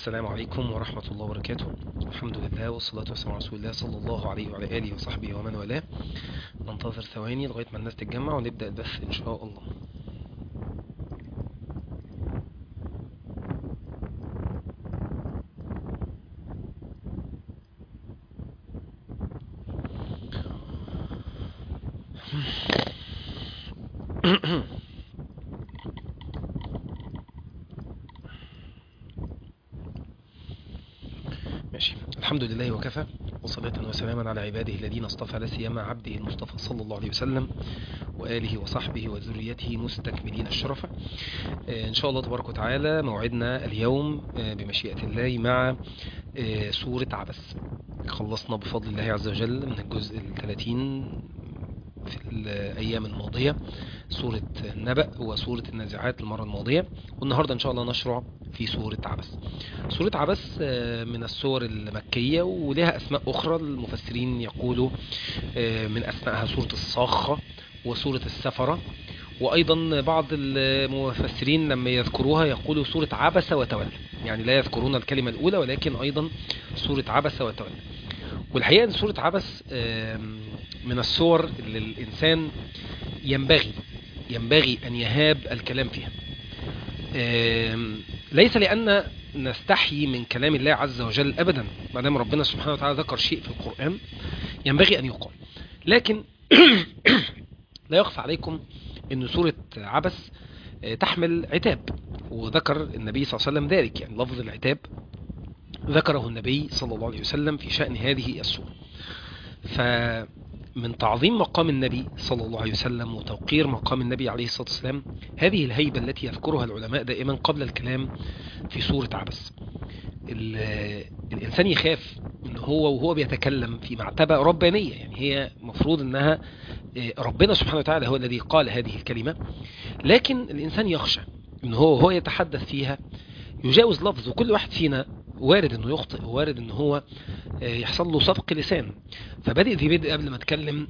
السلام عليكم ورحمة الله وبركاته الحمد لله والصلاة والسلام على رسول الله صلى الله عليه وعلى آله وصحبه ومن والاه ننتظر ثواني لغاية ما الناس تتجمع ونبدأ البث إن شاء الله ماشي الحمد لله وكفى وصلاة وسلاما على عباده الذين اصطفى لا سيما عبده المصطفى صلى الله عليه وسلم وآله وصحبه وذريته مستكملين الشرف آه، إن شاء الله تبارك وتعالى موعدنا اليوم آه، بمشيئة الله مع آه، سورة عبس خلصنا بفضل الله عز وجل من الجزء الثلاثين في الأيام الماضية سورة النبأ وسورة النازعات المرة الماضية والنهاردة إن شاء الله نشرع في سورة عبس سورة عبس آه، من السور المكية ولها أسماء أخرى المفسرين يقولوا آه، من أسمائها سورة الصاخة وسورة السفرة وأيضا بعض المفسرين لما يذكروها يقولوا سورة عبس وتولى يعني لا يذكرون الكلمة الأولى ولكن أيضا سورة عبس وتولى والحقيقة أن سورة عبس آم، من السور اللي الإنسان ينبغي ينبغي أن يهاب الكلام فيها آم، ليس لأن نستحيي من كلام الله عز وجل أبدا ما دام ربنا سبحانه وتعالى ذكر شيء في القرآن ينبغي أن يقال لكن لا يخفى عليكم أن سورة عبس آه، تحمل عتاب وذكر النبي صلى الله عليه وسلم ذلك يعني لفظ العتاب ذكره النبي صلى الله عليه وسلم في شأن هذه السورة فمن تعظيم مقام النبي صلى الله عليه وسلم وتوقير مقام النبي عليه الصلاة والسلام هذه الهيبة التي يذكرها العلماء دائما قبل الكلام في سورة عبس ال- الإنسان يخاف ان هو وهو بيتكلم في مرتبة ربانية يعني هي مفروض انها آه، ربنا سبحانه وتعالى هو الذي قال هذه الكلمة لكن الإنسان يخشى ان هو وهو يتحدث فيها يجاوز لفظ وكل واحد فينا وارد انه يخطئ وارد ان هو آه، يحصل له سبق لسان فبدأ في بدء قبل ما اتكلم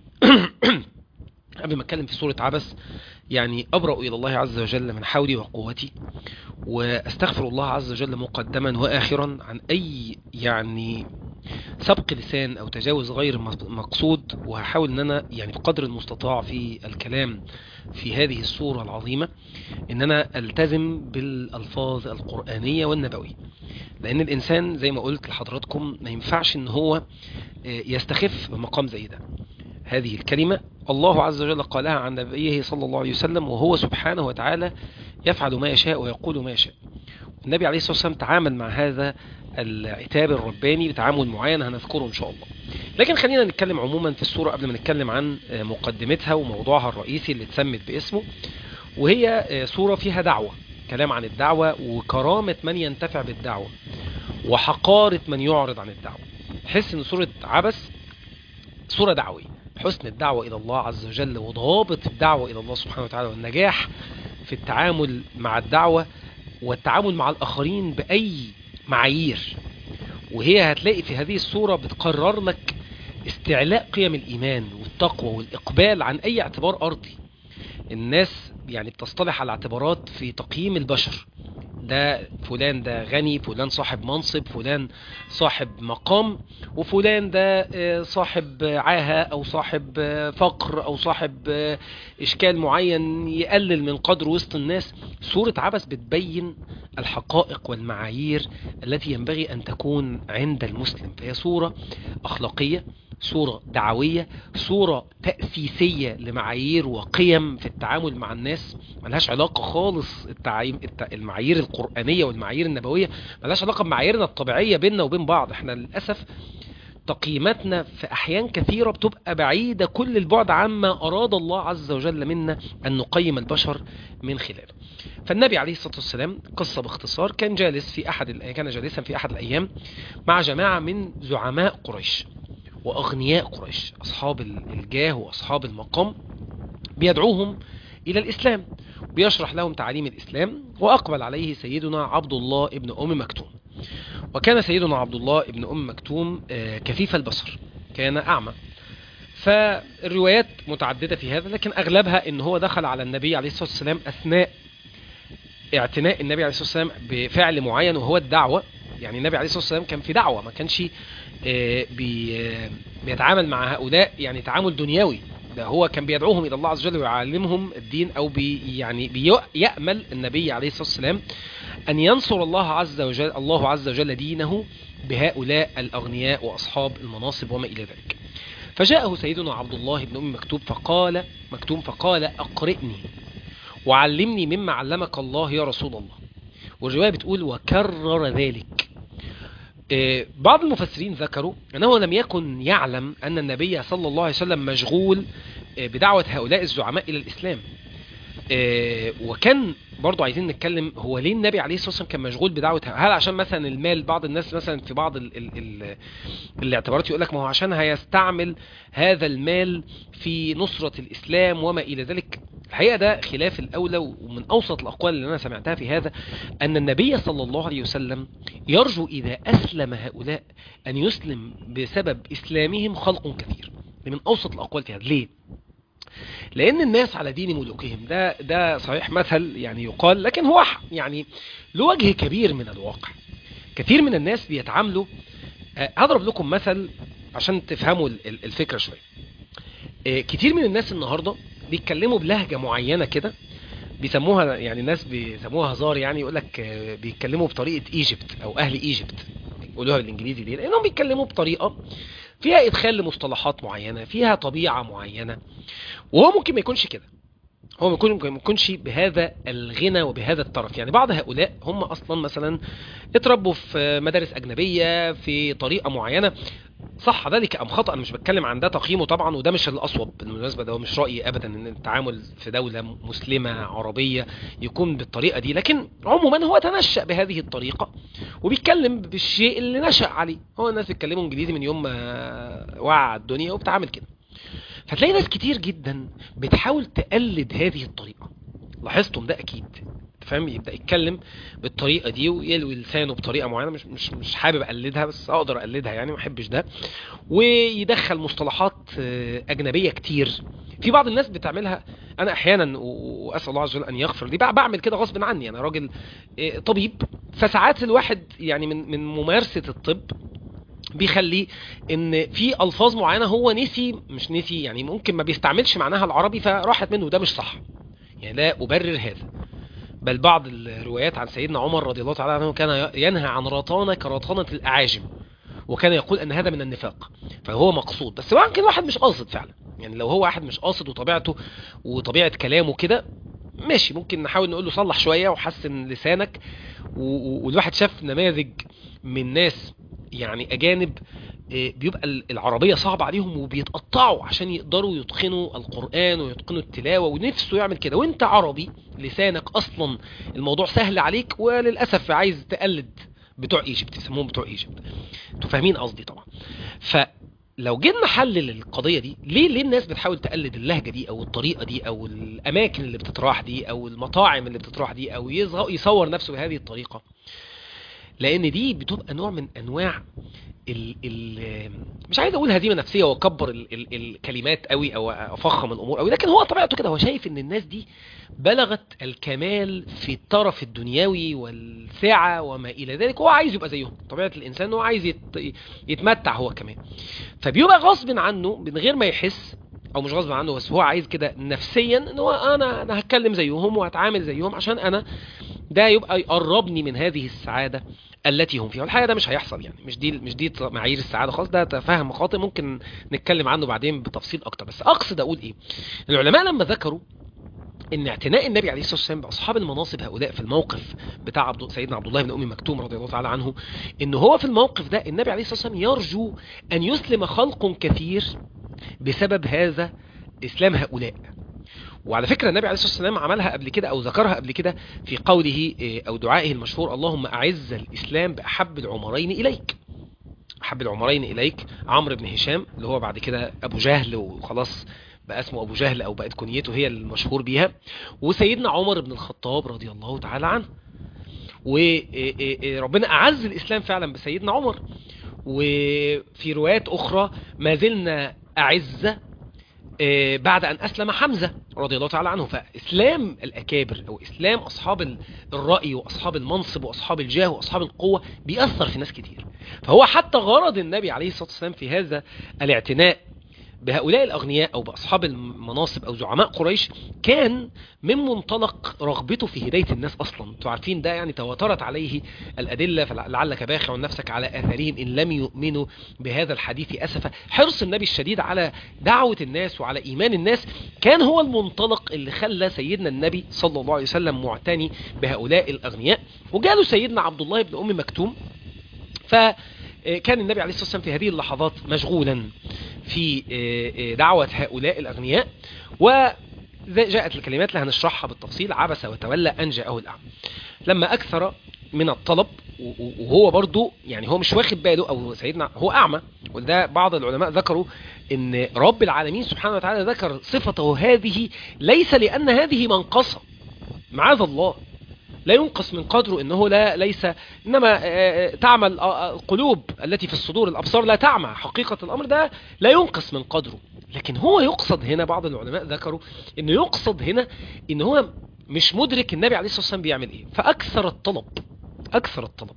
قبل ما اتكلم في سورة عبس يعني أبرأ إلى الله عز وجل من حولي وقوتي وأستغفر الله عز وجل مقدما وآخرا عن أي يعني سبق لسان أو تجاوز غير مقصود وهحاول أن أنا يعني بقدر المستطاع في الكلام في هذه السورة العظيمة أن أنا ألتزم بالألفاظ القرآنية والنبوية لأن الإنسان زي ما قلت لحضراتكم ما ينفعش أن هو آه، يستخف بمقام زي ده هذه الكلمة الله عز وجل قالها عن نبيه صلى الله عليه وسلم وهو سبحانه وتعالى يفعل ما يشاء ويقول ما يشاء النبي عليه الصلاة والسلام تعامل مع هذا العتاب الرباني بتعامل معين هنذكره إن شاء الله لكن خلينا نتكلم عموما في السورة قبل ما نتكلم عن آه، مقدمتها وموضوعها الرئيسي اللي اتسمت باسمه وهي آه، سورة فيها دعوة كلام عن الدعوة وكرامة من ينتفع بالدعوة وحقارة من يعرض عن الدعوة تحس ان سورة عبس سورة دعوية حسن الدعوة إلى الله عز وجل وضوابط الدعوة إلى الله سبحانه وتعالى والنجاح في التعامل مع الدعوة والتعامل مع الآخرين بأي معايير وهي هتلاقي في هذه السورة بتقرر لك استعلاء قيم الإيمان والتقوى والإقبال عن أي اعتبار أرضي الناس يعني بتصطلح على اعتبارات في تقييم البشر ده فلان ده غني فلان صاحب منصب فلان صاحب مقام وفلان ده آه، صاحب عاهة او صاحب آه، فقر او صاحب آه، اشكال معين يقلل من قدره وسط الناس سورة عبس بتبين الحقائق والمعايير التي ينبغي ان تكون عند المسلم فهي سورة اخلاقية صورة دعوية صورة تأسيسية لمعايير وقيم في التعامل مع الناس ملهاش علاقة خالص التعايم الت- المعايير القرآنية والمعايير النبوية ملهاش علاقة بمعاييرنا الطبيعية بيننا وبين بعض احنا للأسف تقييماتنا في أحيان كثيرة بتبقى بعيدة كل البعد عما أراد الله عز وجل منا أن نقيم البشر من خلاله فالنبي عليه الصلاة والسلام قصة باختصار كان جالس في أحد ال- كان جالسا في أحد الأيام مع جماعة من زعماء قريش وأغنياء قريش أصحاب الجاه وأصحاب المقام بيدعوهم إلى الإسلام بيشرح لهم تعاليم الإسلام وأقبل عليه سيدنا عبد الله ابن أم مكتوم وكان سيدنا عبد الله ابن أم مكتوم آه، كفيف البصر كان أعمى فالروايات متعددة في هذا لكن أغلبها إن هو دخل على النبي عليه الصلاة والسلام أثناء اعتناء النبي عليه الصلاة والسلام بفعل معين وهو الدعوة يعني النبي عليه الصلاه والسلام كان في دعوه ما كانش آه، بي آه، بيتعامل مع هؤلاء يعني تعامل دنيوي ده هو كان بيدعوهم الى الله عز وجل ويعلمهم الدين او بي يعني بيأمل النبي عليه الصلاه والسلام ان ينصر الله عز وجل الله عز وجل دينه بهؤلاء الاغنياء واصحاب المناصب وما الى ذلك. فجاءه سيدنا عبد الله بن ام مكتوب فقال مكتوم فقال اقرئني وعلمني مما علمك الله يا رسول الله. والروايه بتقول وكرر ذلك. آه، بعض المفسرين ذكروا انه لم يكن يعلم ان النبي صلى الله عليه وسلم مشغول آه، بدعوه هؤلاء الزعماء الى الاسلام. آه، وكان برضو عايزين نتكلم هو ليه النبي عليه الصلاه والسلام كان مشغول بدعوه هل عشان مثلا المال بعض الناس مثلا في بعض ال ال ال الاعتبارات يقول لك ما هو عشان هيستعمل هذا المال في نصره الاسلام وما الى ذلك الحقيقه ده خلاف الاولى ومن اوسط الاقوال اللي انا سمعتها في هذا ان النبي صلى الله عليه وسلم يرجو اذا اسلم هؤلاء ان يسلم بسبب اسلامهم خلق كثير دي من اوسط الاقوال في هذا ليه لان الناس على دين ملوكهم ده ده صحيح مثل يعني يقال لكن هو ح- يعني له وجه كبير من الواقع كثير من الناس بيتعاملوا آه، هضرب لكم مثل عشان تفهموا ال- ال- الفكره شويه آه، كتير من الناس النهارده بيتكلموا بلهجه معينه كده بيسموها يعني الناس بيسموها هزار يعني يقول لك بيتكلموا بطريقه ايجيبت او اهل ايجيبت يقولوها بالانجليزي دي لانهم بيتكلموا بطريقه فيها ادخال لمصطلحات معينه فيها طبيعه معينه وهو ممكن ما يكونش كده هو ممكن ما يكونش بهذا الغنى وبهذا الطرف يعني بعض هؤلاء هم اصلا مثلا اتربوا في مدارس اجنبيه في طريقه معينه صح ذلك ام خطا انا مش بتكلم عن ده تقييمه طبعا وده مش الاصوب بالمناسبه ده هو مش رايي ابدا ان التعامل في دوله مسلمه عربيه يكون بالطريقه دي لكن عموما هو تنشا بهذه الطريقه وبيتكلم بالشيء اللي نشا عليه هو الناس بيتكلموا انجليزي من يوم ما وعى الدنيا وبتعامل كده فتلاقي ناس كتير جدا بتحاول تقلد هذه الطريقه لاحظتم ده اكيد فاهم يبدا يتكلم بالطريقه دي ويلوي لسانه بطريقه معينه مش مش مش حابب اقلدها بس اقدر اقلدها يعني ما احبش ده ويدخل مصطلحات آه، اجنبيه كتير في بعض الناس بتعملها انا احيانا و- واسال الله عز وجل ان يغفر لي بع- بعمل كده غصب عني انا راجل آه، طبيب فساعات الواحد يعني من من ممارسه الطب بيخليه ان في الفاظ معينه هو نسي مش نسي يعني ممكن ما بيستعملش معناها العربي فراحت منه ده مش صح يعني لا ابرر هذا بل بعض الروايات عن سيدنا عمر رضي الله تعالى عنه كان ينهى عن رطانه كرطانه الاعاجم وكان يقول ان هذا من النفاق فهو مقصود بس ممكن واحد مش قاصد فعلا يعني لو هو واحد مش قاصد وطبيعته وطبيعه كلامه كده ماشي ممكن نحاول نقول له صلح شويه وحسن لسانك و- و- والواحد شاف نماذج من ناس يعني اجانب آه، بيبقى ال- العربيه صعبه عليهم وبيتقطعوا عشان يقدروا يتقنوا القران ويتقنوا التلاوه ونفسه يعمل كده وانت عربي لسانك اصلا الموضوع سهل عليك وللاسف عايز تقلد بتوع ايجيبت يسموهم بتوع ايجيبت انتوا فاهمين قصدي طبعا فلو جينا نحلل القضيه دي ليه ليه الناس بتحاول تقلد اللهجه دي او الطريقه دي او الاماكن اللي بتتراح دي او المطاعم اللي بتتراح دي او يظهر- يصور نفسه بهذه الطريقه لان دي بتبقى نوع من انواع ال ال مش عايز اقول هزيمه نفسيه واكبر ال ال الكلمات قوي او افخم الامور قوي لكن هو طبيعته كده هو شايف ان الناس دي بلغت الكمال في الطرف الدنيوي والسعه وما الى ذلك هو عايز يبقى زيهم طبيعه الانسان هو عايز يت يتمتع هو كمان فبيبقى غصب عنه من غير ما يحس او مش غصب عنه بس هو عايز كده نفسيا ان هو انا انا هتكلم زيهم وهتعامل زيهم عشان انا ده يبقى يقربني من هذه السعاده التي هم فيها والحقيقه ده مش هيحصل يعني مش دي مش دي معايير السعاده خالص ده تفهم خاطئ ممكن نتكلم عنه بعدين بتفصيل اكتر بس اقصد اقول ايه العلماء لما ذكروا ان اعتناء النبي عليه الصلاه والسلام باصحاب المناصب هؤلاء في الموقف بتاع عبد سيدنا عبد الله بن ام مكتوم رضي الله تعالى عنه ان هو في الموقف ده النبي عليه الصلاه والسلام يرجو ان يسلم خلق كثير بسبب هذا اسلام هؤلاء وعلى فكرة النبي عليه الصلاة والسلام عملها قبل كده أو ذكرها قبل كده في قوله إيه، أو دعائه المشهور اللهم أعز الإسلام بأحب العمرين إليك أحب العمرين إليك عمرو بن هشام اللي هو بعد كده أبو جهل وخلاص بقى اسمه أبو جهل أو بقت كنيته هي المشهور بيها وسيدنا عمر بن الخطاب رضي الله تعالى عنه وربنا أعز الإسلام فعلا بسيدنا عمر وفي روايات أخرى ما زلنا أعزة آه، بعد أن أسلم حمزة رضي الله تعالى عنه فإسلام الأكابر أو إسلام أصحاب ال- الرأي وأصحاب المنصب وأصحاب الجاه وأصحاب القوة بيأثر في ناس كتير فهو حتى غرض النبي عليه الصلاة والسلام في هذا الاعتناء بهؤلاء الأغنياء أو بأصحاب المناصب أو زعماء قريش كان من منطلق رغبته في هداية الناس أصلا انتوا عارفين ده يعني تواترت عليه الأدلة فلعلك باخع نفسك على آثارهم إن لم يؤمنوا بهذا الحديث أسفا حرص النبي الشديد على دعوة الناس وعلى إيمان الناس كان هو المنطلق اللي خلى سيدنا النبي صلى الله عليه وسلم معتني بهؤلاء الأغنياء وجاله سيدنا عبد الله بن أم مكتوم فكان النبي عليه الصلاة والسلام في هذه اللحظات مشغولا في آه، آه، دعوة هؤلاء الأغنياء وجاءت الكلمات اللي هنشرحها بالتفصيل عبس وتولى أن جاءه الأعمى لما أكثر من الطلب و- و- وهو برضو يعني هو مش واخد باله أو سيدنا هو أعمى وده بعض العلماء ذكروا ان رب العالمين سبحانه وتعالى ذكر صفته هذه ليس لأن هذه منقصة معاذ الله لا ينقص من قدره انه لا ليس انما آه، آه، تعمى ال- آه، القلوب التي في الصدور الابصار لا تعمى حقيقه الامر ده لا ينقص من قدره لكن هو يقصد هنا بعض العلماء ذكروا انه يقصد هنا ان هو مش مدرك النبي عليه الصلاه والسلام بيعمل ايه فاكثر الطلب اكثر الطلب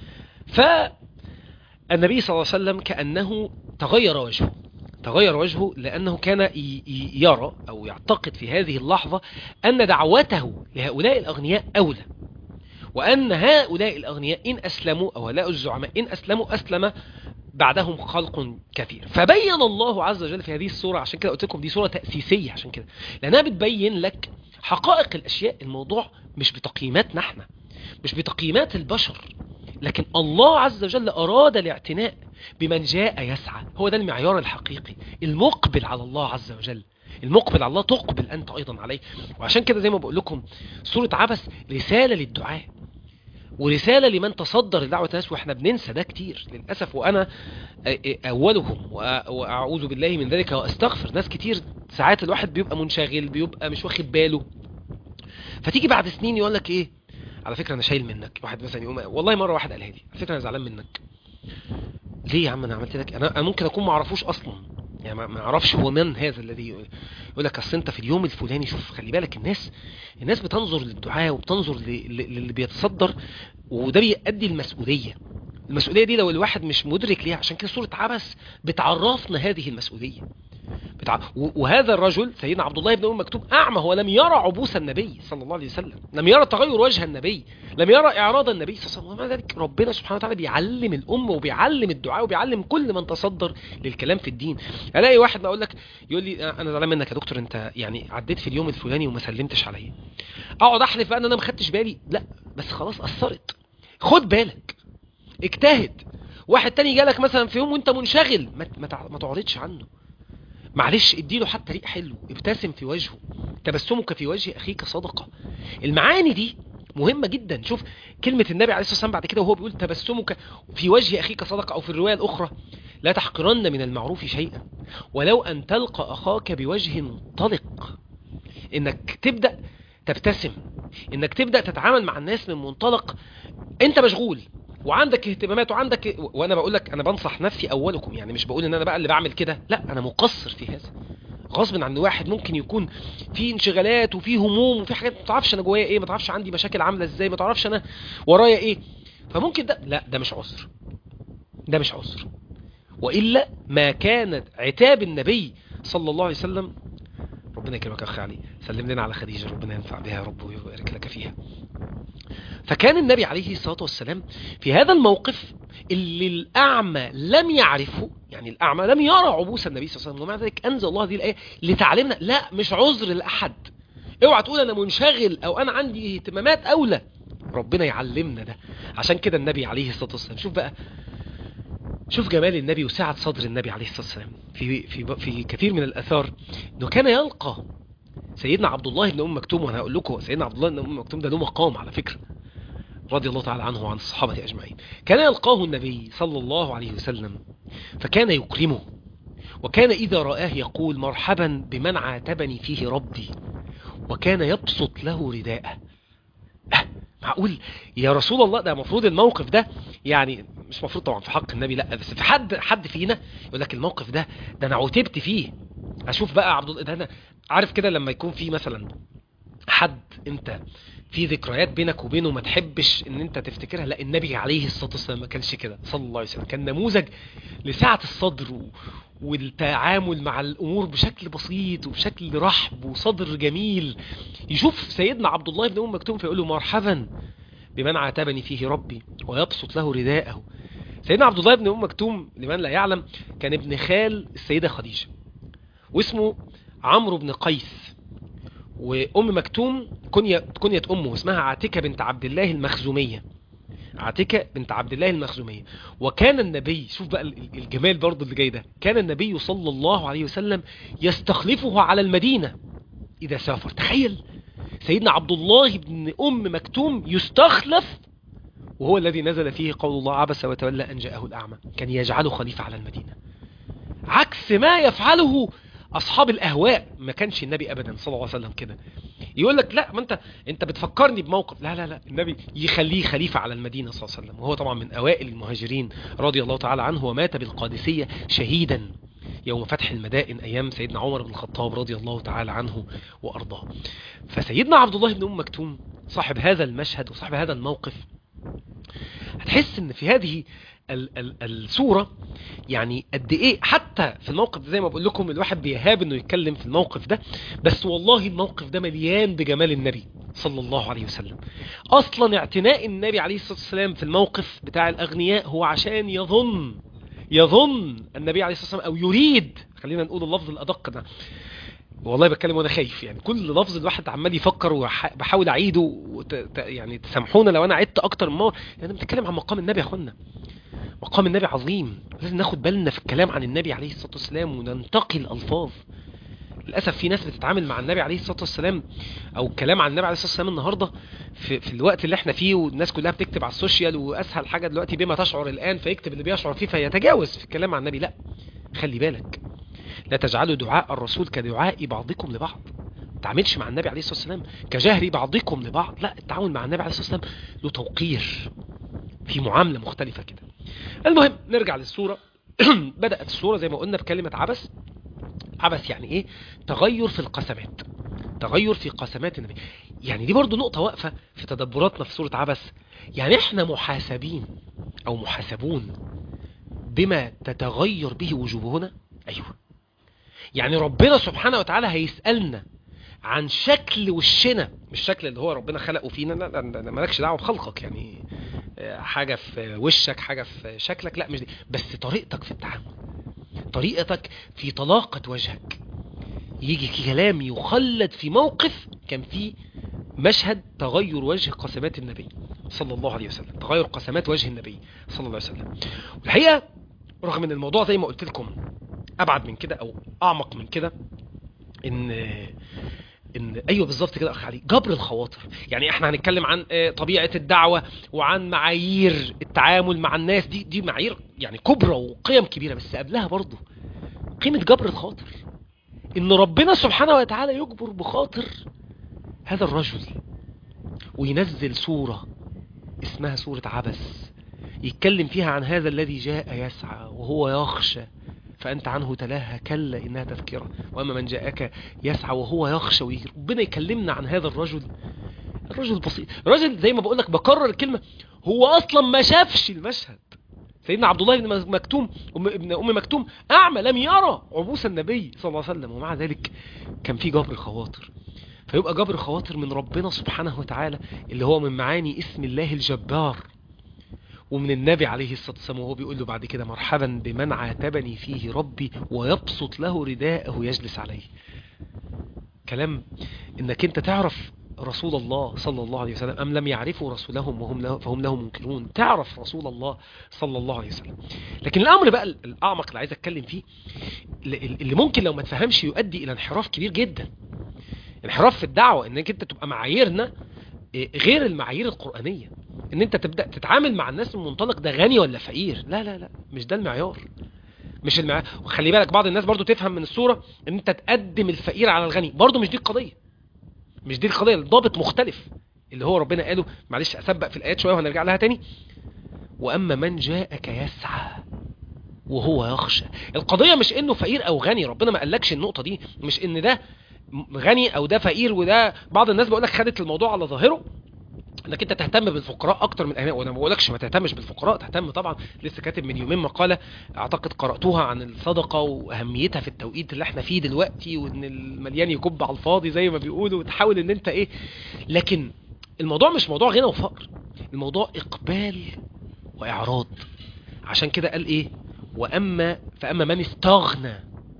فالنبي صلى الله عليه وسلم كانه تغير وجهه تغير وجهه لأنه كان ي- ي- يرى أو يعتقد في هذه اللحظة أن دعوته لهؤلاء الأغنياء أولى وأن هؤلاء الأغنياء إن أسلموا أو هؤلاء الزعماء إن أسلموا أسلم بعدهم خلق كثير فبين الله عز وجل في هذه الصورة عشان كده قلت لكم دي صورة تأسيسية عشان كده لأنها بتبين لك حقائق الأشياء الموضوع مش بتقييماتنا احنا مش بتقييمات البشر لكن الله عز وجل أراد الاعتناء بمن جاء يسعى هو ده المعيار الحقيقي المقبل على الله عز وجل المقبل على الله تقبل أنت أيضا عليه وعشان كده زي ما بقول لكم سورة عبس رسالة للدعاء ورسالة لمن تصدر لدعوة الناس واحنا بننسى ده كتير للأسف وأنا أولهم وأ- وأعوذ بالله من ذلك وأستغفر ناس كتير ساعات الواحد بيبقى منشغل بيبقى مش واخد باله فتيجي بعد سنين يقول لك إيه على فكرة أنا شايل منك واحد مثلا يقوم والله مرة واحد قالها لي على فكرة أنا زعلان منك ليه يا عم أنا عملت لك أنا أنا ممكن أكون ما أعرفوش أصلا يعني ما ما اعرفش هو من هذا الذي يقول يقول لك اصل انت في اليوم الفلاني شوف خلي بالك الناس الناس بتنظر للدعاء وبتنظر ل- ل- للي بيتصدر وده بيؤدي المسؤوليه المسؤوليه دي لو الواحد مش مدرك ليها عشان كده سوره عبس بتعرفنا هذه المسؤوليه بتاع و- وهذا الرجل سيدنا عبد الله بن ام مكتوم اعمى هو لم يرى عبوس النبي صلى الله عليه وسلم لم يرى تغير وجه النبي لم يرى اعراض النبي صلى الله عليه وسلم ومع ذلك ربنا سبحانه وتعالى بيعلم الامه وبيعلم الدعاء وبيعلم كل من تصدر للكلام في الدين الاقي واحد ما اقول لك يقول لي انا زعلان منك يا دكتور انت يعني عديت في اليوم الفلاني وما سلمتش عليا اقعد احلف بقى ان انا ما خدتش بالي لا بس خلاص اثرت خد بالك اجتهد واحد تاني جالك مثلا في يوم وانت منشغل ما ما تع- ما تعرضش عنه معلش اديله حتى ريق حلو ابتسم في وجهه تبسمك في وجه اخيك صدقه المعاني دي مهمه جدا شوف كلمه النبي عليه الصلاه والسلام بعد كده وهو بيقول تبسمك في وجه اخيك صدقه او في الروايه الاخرى لا تحقرن من المعروف شيئا ولو ان تلقى اخاك بوجه طلق انك تبدا تبتسم انك تبدا تتعامل مع الناس من منطلق انت مشغول وعندك اهتمامات وعندك وانا بقول لك انا بنصح نفسي اولكم يعني مش بقول ان انا بقى اللي بعمل كده لا انا مقصر في هذا غصب عن واحد ممكن يكون في انشغالات وفي هموم وفي حاجات ما تعرفش انا جوايا ايه ما تعرفش عندي مشاكل عامله ازاي ما تعرفش انا ورايا ايه فممكن ده لا ده مش عذر ده مش عذر والا ما كانت عتاب النبي صلى الله عليه وسلم ربنا يكرمك يا اخي علي سلم لنا على خديجه ربنا ينفع بها يا رب ويبارك لك فيها فكان النبي عليه الصلاه والسلام في هذا الموقف اللي الاعمى لم يعرفه يعني الاعمى لم يرى عبوس النبي صلى الله عليه وسلم ومع ذلك انزل الله هذه الايه لتعلمنا لا مش عذر لاحد اوعى تقول انا منشغل او انا عندي اهتمامات اولى ربنا يعلمنا ده عشان كده النبي عليه الصلاه والسلام شوف بقى شوف جمال النبي وسعة صدر النبي عليه الصلاة والسلام في في في كثير من الآثار انه كان يلقى سيدنا عبد الله بن ام مكتوم وانا هقول لكم سيدنا عبد الله بن ام مكتوم ده له مقام على فكرة رضي الله تعالى عنه وعن الصحابة أجمعين كان يلقاه النبي صلى الله عليه وسلم فكان يكرمه وكان إذا رآه يقول مرحبا بمن عاتبني فيه ربي وكان يبسط له رداءه أه معقول يا رسول الله ده المفروض الموقف ده يعني مش مفروض طبعا في حق النبي لا بس في حد حد فينا يقول لك الموقف ده ده انا عتبت فيه اشوف بقى عبد الله ده انا عارف كده لما يكون في مثلا حد انت في ذكريات بينك وبينه ما تحبش ان انت تفتكرها لا النبي عليه الصلاه والسلام ما كانش كده صلى الله عليه وسلم كان نموذج لسعه الصدر و... والتعامل مع الامور بشكل بسيط وبشكل رحب وصدر جميل يشوف سيدنا عبد الله بن ام مكتوم فيقول له مرحبا بمن عاتبني فيه ربي ويبسط له رداءه سيدنا عبد الله بن ام مكتوم لمن لا يعلم كان ابن خال السيده خديجه واسمه عمرو بن قيس وام مكتوم كنية كنية امه اسمها عاتكه بنت عبد الله المخزوميه عاتكه بنت عبد الله المخزوميه وكان النبي شوف بقى الجمال برضه اللي جاي ده كان النبي صلى الله عليه وسلم يستخلفه على المدينه اذا سافر تخيل سيدنا عبد الله بن ام مكتوم يستخلف وهو الذي نزل فيه قول الله عبس وتولى ان جاءه الاعمى كان يجعله خليفه على المدينه عكس ما يفعله اصحاب الاهواء ما كانش النبي ابدا صلى الله عليه وسلم كده يقول لك لا ما انت انت بتفكرني بموقف لا لا لا النبي يخليه خليفه على المدينه صلى الله عليه وسلم وهو طبعا من اوائل المهاجرين رضي الله تعالى عنه ومات بالقادسيه شهيدا يوم فتح المدائن ايام سيدنا عمر بن الخطاب رضي الله تعالى عنه وارضاه فسيدنا عبد الله بن ام مكتوم صاحب هذا المشهد وصاحب هذا الموقف هتحس ان في هذه ال ال الصورة يعني قد ايه حتى في الموقف ده زي ما بقول لكم الواحد بيهاب انه يتكلم في الموقف ده بس والله الموقف ده مليان بجمال النبي صلى الله عليه وسلم اصلا اعتناء النبي عليه الصلاة والسلام في الموقف بتاع الاغنياء هو عشان يظن يظن النبي عليه الصلاة والسلام او يريد خلينا نقول اللفظ الادق ده والله بتكلم وانا خايف يعني كل لفظ الواحد عمال يفكر وبحاول اعيده وت... يعني تسامحونا لو انا عدت اكتر من مره يعني بنتكلم عن مقام النبي يا اخوانا مقام النبي عظيم لازم ناخد بالنا في الكلام عن النبي عليه الصلاه والسلام وننتقي الالفاظ للاسف في ناس بتتعامل مع النبي عليه الصلاه والسلام او الكلام عن النبي عليه الصلاه والسلام النهارده في, في الوقت اللي احنا فيه والناس كلها بتكتب على السوشيال واسهل حاجه دلوقتي بما تشعر الان فيكتب اللي بيشعر فيه فيتجاوز في الكلام عن النبي لا خلي بالك لا تجعلوا دعاء الرسول كدعاء بعضكم لبعض ما تعاملش مع النبي عليه الصلاه والسلام كجهر بعضكم لبعض لا التعامل مع النبي عليه الصلاه والسلام له توقير في معامله مختلفه كده المهم نرجع للصوره بدات الصوره زي ما قلنا بكلمه عبس عبس يعني ايه تغير في القسمات تغير في قسمات النبي يعني دي برضو نقطه واقفه في تدبراتنا في سوره عبس يعني احنا محاسبين او محاسبون بما تتغير به وجوهنا ايوه يعني ربنا سبحانه وتعالى هيسألنا عن شكل وشنا مش الشكل اللي هو ربنا خلقه فينا لا لا مالكش دعوه بخلقك يعني حاجه في وشك حاجه في شكلك لا مش دي بس طريقتك في التعامل طريقتك في طلاقه وجهك يجي كلام يخلد في موقف كان فيه مشهد تغير وجه قسمات النبي صلى الله عليه وسلم تغير قسمات وجه النبي صلى الله عليه وسلم والحقيقه رغم ان الموضوع زي ما قلت لكم ابعد من كده او اعمق من كده ان ان ايوه بالظبط كده اخ علي جبر الخواطر يعني احنا هنتكلم عن طبيعه الدعوه وعن معايير التعامل مع الناس دي دي معايير يعني كبرى وقيم كبيره بس قبلها برضه قيمه جبر الخاطر ان ربنا سبحانه وتعالى يجبر بخاطر هذا الرجل وينزل سوره اسمها سوره عبس يتكلم فيها عن هذا الذي جاء يسعى وهو يخشى فأنت عنه تلاها كلا إنها تذكرة وأما من جاءك يسعى وهو يخشى ويجري ربنا يكلمنا عن هذا الرجل الرجل البسيط الرجل زي ما بقول لك بكرر الكلمة هو أصلا ما شافش المشهد سيدنا عبد الله بن مكتوم ابن أم مكتوم أعمى لم يرى عبوس النبي صلى الله عليه وسلم ومع ذلك كان في جبر خواطر فيبقى جبر خواطر من ربنا سبحانه وتعالى اللي هو من معاني اسم الله الجبار ومن النبي عليه الصلاة والسلام وهو بيقول له بعد كده مرحبا بمن عاتبني فيه ربي ويبسط له رداءه يجلس عليه كلام انك انت تعرف رسول الله صلى الله عليه وسلم أم لم يعرفوا رسولهم وهم له فهم له منكرون تعرف رسول الله صلى الله عليه وسلم لكن الأمر بقى الأعمق اللي عايز أتكلم فيه اللي ممكن لو ما تفهمش يؤدي إلى انحراف كبير جدا انحراف في الدعوة انك انت تبقى معاييرنا غير المعايير القرآنية ان انت تبدأ تتعامل مع الناس من منطلق ده غني ولا فقير لا لا لا مش ده المعيار مش المعيار وخلي بالك بعض الناس برضو تفهم من الصورة ان انت تقدم الفقير على الغني برضو مش دي القضية مش دي القضية الضابط مختلف اللي هو ربنا قاله معلش اسبق في الايات شوية وهنرجع لها تاني واما من جاءك يسعى وهو يخشى القضية مش انه فقير او غني ربنا ما قالكش النقطة دي مش ان ده غني او ده فقير وده بعض الناس بيقول لك خدت الموضوع على ظاهره انك انت تهتم بالفقراء اكتر من الاغنياء وانا ما بقولكش ما تهتمش بالفقراء تهتم طبعا لسه كاتب من يومين مقاله اعتقد قراتوها عن الصدقه واهميتها في التوقيت اللي احنا فيه دلوقتي وان المليان يكب على الفاضي زي ما بيقولوا وتحاول ان انت ايه لكن الموضوع مش موضوع غنى وفقر الموضوع اقبال واعراض عشان كده قال ايه واما فاما من استغنى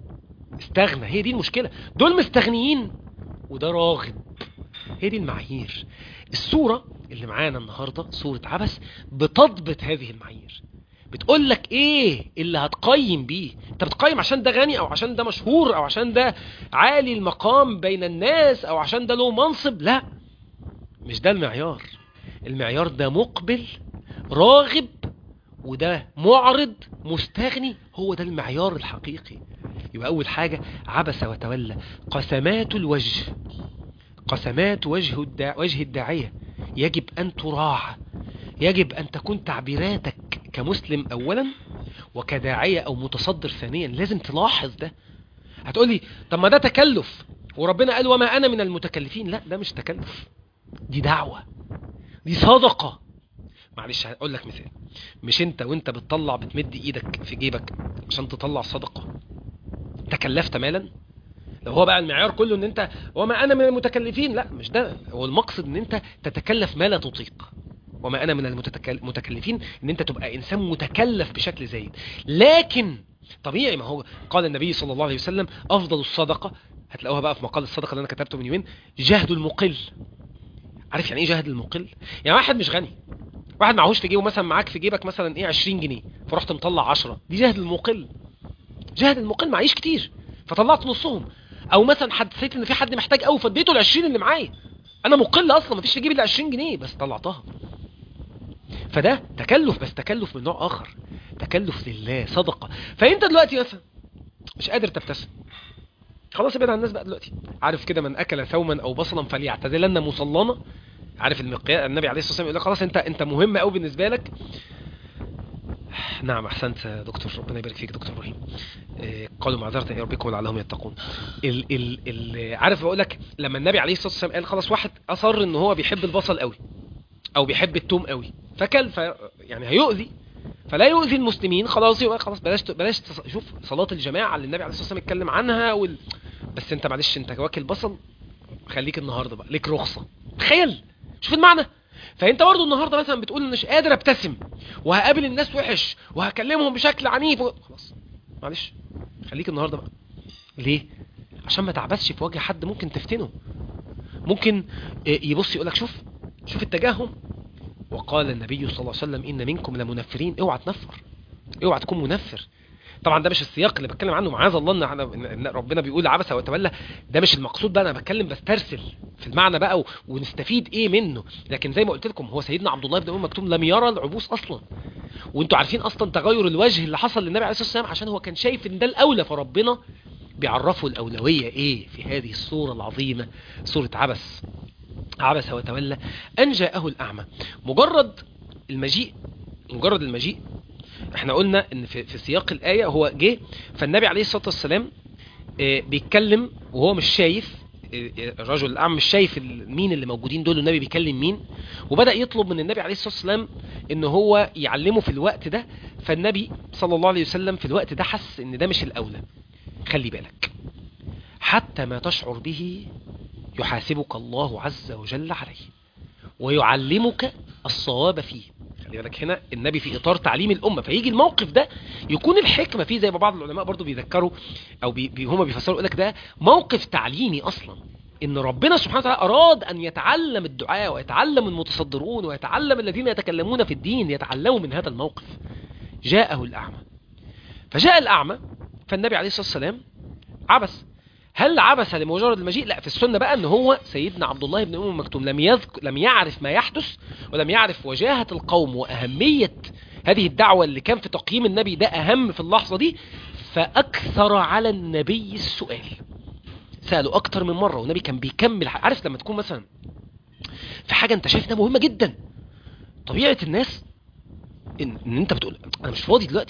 استغنى هي دي المشكله دول مستغنيين وده راغب هي دي المعايير الصورة اللي معانا النهاردة صورة عبس بتضبط هذه المعايير بتقول لك ايه اللي هتقيم بيه انت بتقيم عشان ده غني او عشان ده مشهور او عشان ده عالي المقام بين الناس او عشان ده له منصب لا مش ده المعيار المعيار ده مقبل راغب وده معرض مستغني هو ده المعيار الحقيقي يبقى اول حاجة عبس وتولى قسمات الوجه قسمات وجه الداع... وجه الداعية يجب أن تراعى يجب أن تكون تعبيراتك كمسلم أولا وكداعية أو متصدر ثانيا لازم تلاحظ ده هتقولي طب ما ده تكلف وربنا قال وما أنا من المتكلفين لا ده مش تكلف دي دعوة دي صدقة معلش هقول لك مثال مش انت وانت بتطلع بتمد ايدك في جيبك عشان تطلع صدقة تكلفت مالا لو هو بقى المعيار كله ان انت وما انا من المتكلفين لا مش ده هو المقصد ان انت تتكلف ما لا تطيق وما انا من المتكلفين ان انت تبقى انسان متكلف بشكل زايد لكن طبيعي ما هو قال النبي صلى الله عليه وسلم افضل الصدقه هتلاقوها بقى في مقال الصدقه اللي انا كتبته من يومين جهد المقل عارف يعني ايه جهد المقل يعني واحد مش غني واحد معهوش في جيبه مثلا معاك في جيبك مثلا ايه 20 جنيه فرحت مطلع 10 دي جهد المقل جهد المقل معيش كتير فطلعت نصهم او مثلا حسيت ان في حد محتاج قوي فاديته ال 20 اللي معايا انا مقل اصلا مفيش في جيبي الا 20 جنيه بس طلعتها فده تكلف بس تكلف من نوع اخر تكلف لله صدقه فانت دلوقتي مثلا مش قادر تبتسم خلاص ابعد عن الناس بقى دلوقتي عارف كده من اكل ثوما او بصلا فليعتزلن مصلانا عارف المقياس النبي عليه الصلاه والسلام يقول لك خلاص انت انت مهم قوي بالنسبه لك نعم احسنت دكتور ربنا يبارك فيك دكتور ابراهيم إيه قالوا معذره الى ربكم ولعلهم يتقون ال ال ال عارف بقول لك لما النبي عليه الصلاه والسلام قال خلاص واحد اصر ان هو بيحب البصل قوي او بيحب التوم قوي فكل ف يعني هيؤذي فلا يؤذي المسلمين خلاص يبقى خلاص بلاش بلاش شوف صلاه الجماعه اللي النبي عليه الصلاه والسلام اتكلم عنها وال... بس انت معلش انت واكل بصل خليك النهارده بقى ليك رخصه تخيل شوف المعنى فانت برضه النهارده مثلا بتقول مش قادر ابتسم وهقابل الناس وحش وهكلمهم بشكل عنيف و... خلاص معلش خليك النهارده بقى ليه عشان ما تعبسش في وجه حد ممكن تفتنه ممكن يبص يقول لك شوف شوف اتجاههم وقال النبي صلى الله عليه وسلم ان منكم لمنفرين اوعى تنفر اوعى تكون منفر طبعا ده مش السياق اللي بتكلم عنه معاذ الله ان ربنا بيقول عبس وتولى ده مش المقصود بقى انا بتكلم بسترسل في المعنى بقى و... ونستفيد ايه منه لكن زي ما قلت لكم هو سيدنا عبد الله بن ام مكتوم لم يرى العبوس اصلا وانتوا عارفين اصلا تغير الوجه اللي حصل للنبي عليه الصلاه والسلام عشان هو كان شايف ان ده الاولى فربنا بيعرفوا الاولويه ايه في هذه الصوره العظيمه صوره عبس عبس وتولى ان جاءه الاعمى مجرد المجيء مجرد المجيء احنا قلنا ان في, في سياق الايه هو جه فالنبي عليه الصلاه والسلام بيتكلم وهو مش شايف الرجل الاعمى مش شايف مين اللي موجودين دول النبي بيكلم مين وبدا يطلب من النبي عليه الصلاه والسلام ان هو يعلمه في الوقت ده فالنبي صلى الله عليه وسلم في الوقت ده حس ان ده مش الاولى خلي بالك حتى ما تشعر به يحاسبك الله عز وجل عليه ويعلمك الصواب فيه خلي بالك هنا النبي في اطار تعليم الامه فيجي الموقف ده يكون الحكمه فيه زي ما بعض العلماء برضو بيذكروا او بي بي هم بيفسروا يقول لك ده موقف تعليمي اصلا ان ربنا سبحانه وتعالى اراد ان يتعلم الدعاء ويتعلم المتصدرون ويتعلم الذين يتكلمون في الدين يتعلموا من هذا الموقف جاءه الاعمى فجاء الاعمى فالنبي عليه الصلاه والسلام عبس هل عبس لمجرد المجيء لا في السنه بقى ان هو سيدنا عبد الله بن ام مكتوم لم يذك... لم يعرف ما يحدث ولم يعرف وجاهه القوم واهميه هذه الدعوه اللي كان في تقييم النبي ده اهم في اللحظه دي فاكثر على النبي السؤال ساله اكتر من مره والنبي كان بيكمل عارف لما تكون مثلا في حاجه انت شايف انها مهمه جدا طبيعه الناس ان, إن انت بتقول انا مش فاضي دلوقتي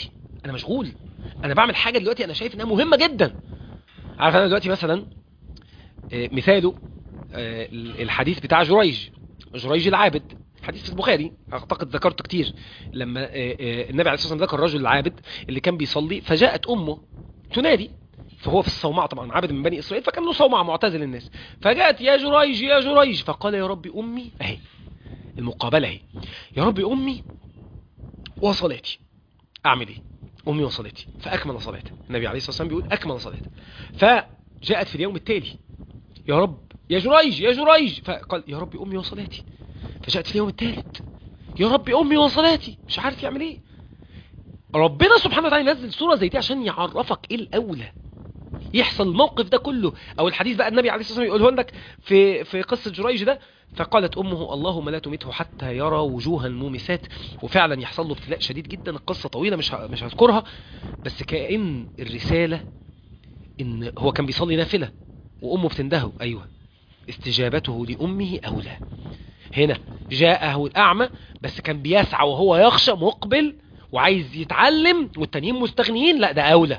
انا مشغول انا بعمل حاجه دلوقتي انا شايف انها مهمه جدا عارف انا دلوقتي مثلا آه، مثاله آه، الحديث بتاع جريج جريج العابد حديث في البخاري اعتقد ذكرته كتير لما آه، آه، النبي عليه الصلاه والسلام ذكر الرجل العابد اللي كان بيصلي فجاءت امه تنادي فهو في الصومعة طبعا عابد من بني إسرائيل فكان له صومعة معتزل الناس فجاءت يا جريج يا جريج فقال يا ربي أمي أهي المقابلة أهي يا ربي أمي وصلاتي أعمل إيه أمي وصلاتي فأكمل صلاته النبي عليه الصلاة والسلام بيقول أكمل صلاته فجاءت في اليوم التالي يا رب يا جريج يا جريج فقال يا ربي أمي وصلاتي فجاءت في اليوم الثالث يا ربي أمي وصلاتي مش عارف يعمل إيه ربنا سبحانه وتعالى ينزل صورة زي دي عشان يعرفك إيه الأولى يحصل الموقف ده كله او الحديث بقى النبي عليه الصلاه والسلام يقوله لك في في قصه جريج ده فقالت امه اللهم لا تمته حتى يرى وجوه المومسات وفعلا يحصل له ابتلاء شديد جدا القصه طويله مش ه- مش هذكرها بس كأن الرساله ان هو كان بيصلي نافله وامه بتندهه ايوه استجابته لامه اولى هنا جاءه الاعمى بس كان بيسعى وهو يخشى مقبل وعايز يتعلم والتانيين مستغنيين لا ده اولى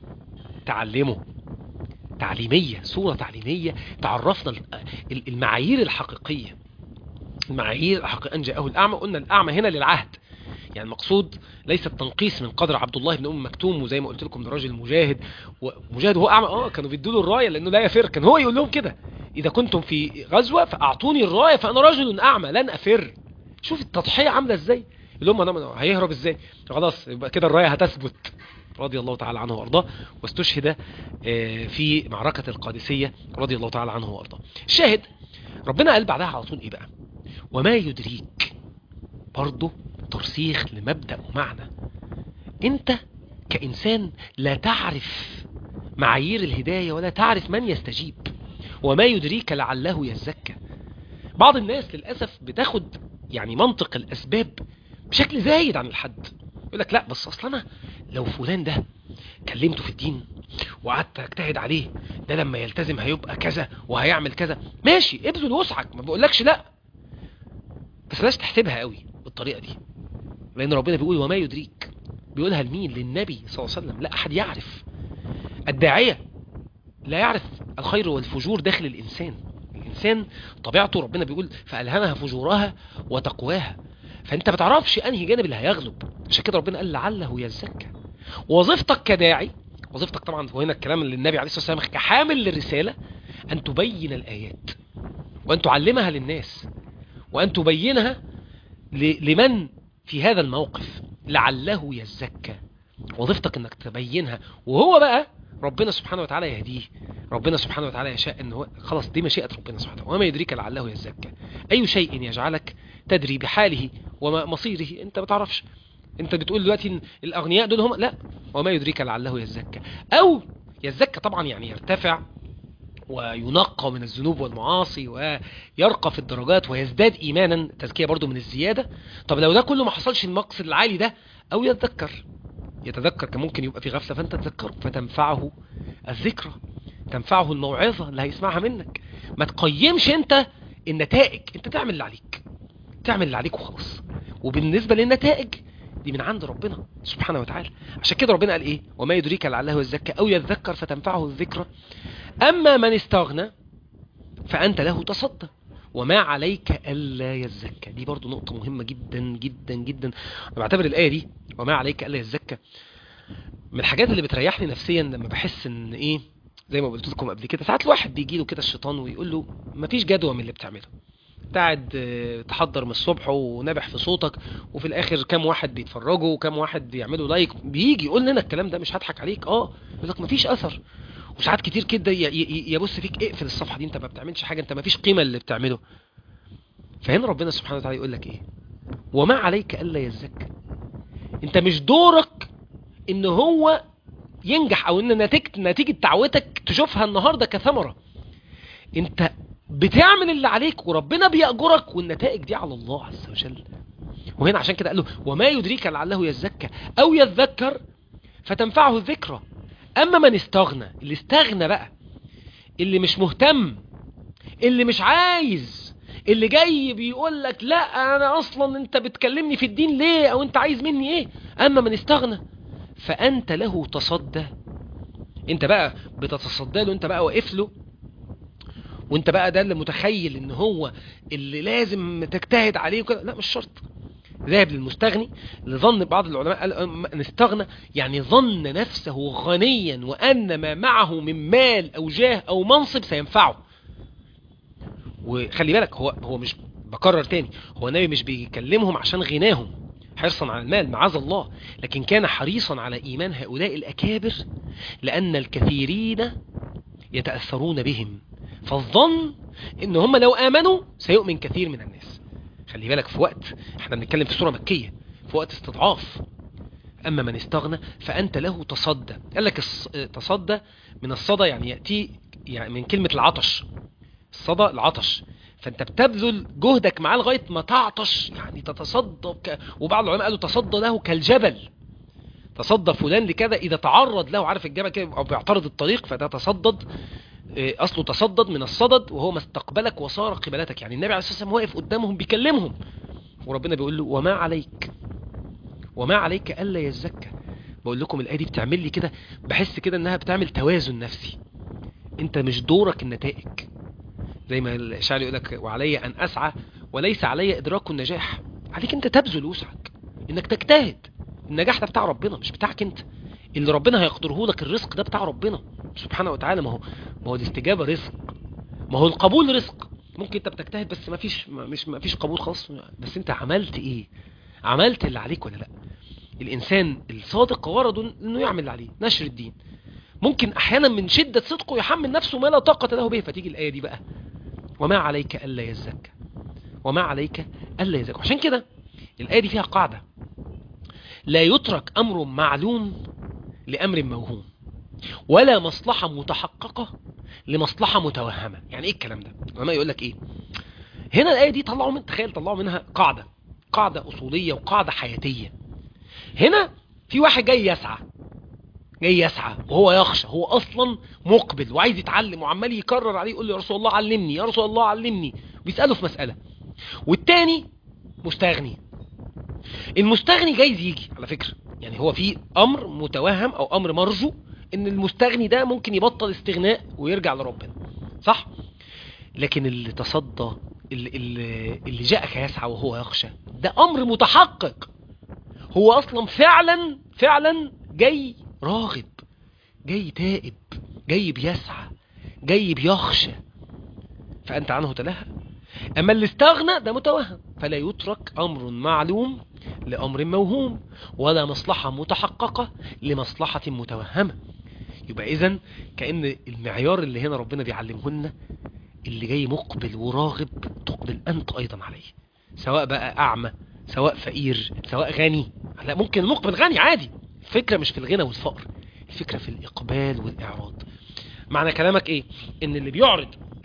تعلمه تعليمية صورة تعليمية تعرفنا ال- ال- المعايير الحقيقية المعايير الحقيقية أن جاءه الأعمى قلنا الأعمى هنا للعهد يعني المقصود ليس التنقيص من قدر عبد الله بن أم مكتوم وزي ما قلت لكم ده راجل مجاهد ومجاهد وهو أعمى اه كانوا بيدوا له الراية لأنه لا يفر كان هو يقول لهم كده إذا كنتم في غزوة فأعطوني الراية فأنا رجل أعمى لن أفر شوف التضحية عاملة إزاي يقول لهم أنا هيهرب إزاي خلاص يبقى كده الراية هتثبت رضي الله تعالى عنه وارضاه واستشهد آه، في معركة القادسية رضي الله تعالى عنه وارضاه الشاهد ربنا قال بعدها على طول ايه بقى وما يدريك برضه ترسيخ لمبدأ ومعنى انت كإنسان لا تعرف معايير الهداية ولا تعرف من يستجيب وما يدريك لعله يزكى بعض الناس للأسف بتاخد يعني منطق الأسباب بشكل زايد عن الحد يقول لك لا بس اصل انا لو فلان ده كلمته في الدين وقعدت اجتهد عليه ده لما يلتزم هيبقى كذا وهيعمل كذا ماشي ابذل وسعك ما بقولكش لا بس بلاش تحسبها قوي بالطريقه دي لان ربنا بيقول وما يدريك بيقولها لمين للنبي صلى الله عليه وسلم لا احد يعرف الداعيه لا يعرف الخير والفجور داخل الانسان الانسان طبيعته ربنا بيقول فالهمها فجورها وتقواها فانت ما تعرفش انهي جانب اللي هيغلب عشان كده ربنا قال لعله يزكى وظيفتك كداعي وظيفتك طبعا وهنا الكلام اللي النبي عليه الصلاه والسلام كحامل للرساله ان تبين الايات وان تعلمها للناس وان تبينها ل- لمن في هذا الموقف لعله يزكى وظيفتك انك تبينها وهو بقى ربنا سبحانه وتعالى يهديه ربنا سبحانه وتعالى يشاء ان هو خلاص دي مشيئه ربنا سبحانه وتعالى وما يدريك لعله يزكى اي شيء يجعلك تدري بحاله ومصيره انت ما تعرفش انت بتقول دلوقتي ان الاغنياء دول هم لا وما يدريك لعله يزكى او يزكى طبعا يعني يرتفع وينقى من الذنوب والمعاصي ويرقى في الدرجات ويزداد ايمانا تزكيه برضو من الزياده طب لو ده كله ما حصلش المقصد العالي ده او يتذكر يتذكر كان ممكن يبقى في غفله فانت تذكره فتنفعه الذكرى تنفعه الموعظه اللي هيسمعها منك ما تقيمش انت النتائج انت تعمل اللي عليك تعمل اللي عليك وخلاص وبالنسبه للنتائج دي من عند ربنا سبحانه وتعالى عشان كده ربنا قال ايه وما يدريك لعله يزكى او يذكر فتنفعه الذكرى اما من استغنى فانت له تصدى وما عليك الا يزكى دي برضو نقطه مهمه جدا جدا جدا انا بعتبر الايه دي وما عليك الا يزكى من الحاجات اللي بتريحني نفسيا لما بحس ان ايه زي ما قلت لكم قبل كده ساعات الواحد بيجي له كده الشيطان ويقول له مفيش جدوى من اللي بتعمله قاعد آه، تحضر من الصبح ونابح في صوتك وفي الاخر كام واحد بيتفرجوا وكام واحد بيعملوا لايك بيجي يقول لنا الكلام ده مش هضحك عليك اه يقول لك مفيش اثر وساعات كتير كده ي- ي- يبص فيك اقفل الصفحه دي انت ما بتعملش حاجه انت مفيش قيمه اللي بتعمله فهنا ربنا سبحانه وتعالى يقول لك ايه وما عليك الا يزكى انت مش دورك ان هو ينجح او ان نتيجه نتيجه دعوتك تشوفها النهارده كثمره انت بتعمل اللي عليك وربنا بيأجرك والنتائج دي على الله عز وجل وهنا عشان كده قال له وما يدريك لعله يزكى او يذكر فتنفعه الذكرى اما من استغنى اللي استغنى بقى اللي مش مهتم اللي مش عايز اللي جاي بيقول لك لا انا اصلا انت بتكلمني في الدين ليه او انت عايز مني ايه اما من استغنى فأنت له تصدى انت بقى بتتصدى له انت بقى واقف له وانت بقى ده اللي متخيل ان هو اللي لازم تجتهد عليه وكده لا مش شرط ذهب للمستغني لظن بعض العلماء قال ان استغنى يعني ظن نفسه غنيا وان ما معه من مال او جاه او منصب سينفعه وخلي بالك هو هو مش بكرر تاني هو النبي مش بيكلمهم عشان غناهم حرصا على المال معاذ الله لكن كان حريصا على ايمان هؤلاء الاكابر لان الكثيرين يتاثرون بهم فالظن ان هم لو امنوا سيؤمن كثير من الناس خلي بالك في وقت احنا بنتكلم في سوره مكيه في وقت استضعاف اما من استغنى فانت له تصدى قال لك تصدى من الصدى يعني ياتي يعني من كلمه العطش الصدى العطش فانت بتبذل جهدك معاه لغايه ما تعطش يعني تتصدى ك... وبعض العلماء قالوا تصدى له كالجبل تصدى فلان لكذا اذا تعرض له عارف الجبل كده او بيعترض الطريق فده تصدد اصله تصدد من الصدد وهو ما استقبلك وصار قبلتك يعني النبي عليه الصلاه والسلام واقف قدامهم بيكلمهم وربنا بيقول له وما عليك وما عليك الا يزكى بقول لكم الايه دي بتعمل لي كده بحس كده انها بتعمل توازن نفسي انت مش دورك النتائج زي ما الشاعر يقول لك وعلي ان اسعى وليس علي ادراك النجاح عليك انت تبذل وسعك انك تجتهد النجاح ده بتاع ربنا مش بتاعك انت اللي ربنا هيقدره لك الرزق ده بتاع ربنا سبحانه وتعالى ما هو ما هو الاستجابه رزق ما هو القبول رزق ممكن انت بتجتهد بس ما فيش ما مش ما فيش قبول خالص بس انت عملت ايه عملت اللي عليك ولا لا الانسان الصادق غرضه انه يعمل اللي عليه نشر الدين ممكن احيانا من شده صدقه يحمل نفسه ما لا طاقه له به فتيجي الايه دي بقى وما عليك الا يزكى وما عليك الا يزكى عشان كده الايه دي فيها قاعده لا يترك امر معلوم لامر موهوم ولا مصلحه متحققه لمصلحه متوهمه يعني ايه الكلام ده العلماء يقول لك ايه هنا الايه دي طلعوا من تخيل طلعوا منها قاعده قاعده اصوليه وقاعده حياتيه هنا في واحد جاي يسعى جاي يسعى وهو يخشى هو اصلا مقبل وعايز يتعلم وعمال يكرر عليه يقول له يا رسول الله علمني يا رسول الله علمني بيساله في مساله والتاني مستغني المستغني جايز يجي على فكره يعني هو في امر متوهم او امر مرجو ان المستغني ده ممكن يبطل استغناء ويرجع لربنا صح لكن اللي تصدى اللي, اللي, اللي جاءك يسعى وهو يخشى ده امر متحقق هو اصلا فعلا فعلا جاي راغب جاي تائب جاي بيسعى جاي بيخشى فانت عنه تلهى اما اللي استغنى ده متوهم فلا يترك امر معلوم لامر موهوم ولا مصلحه متحققه لمصلحه متوهمه يبقى اذا كان المعيار اللي هنا ربنا بيعلمه لنا اللي جاي مقبل وراغب تقبل انت ايضا عليه سواء بقى اعمى سواء فقير سواء غني لا ممكن المقبل غني عادي الفكره مش في الغنى والفقر الفكره في الاقبال والاعراض معنى كلامك ايه ان اللي بيعرض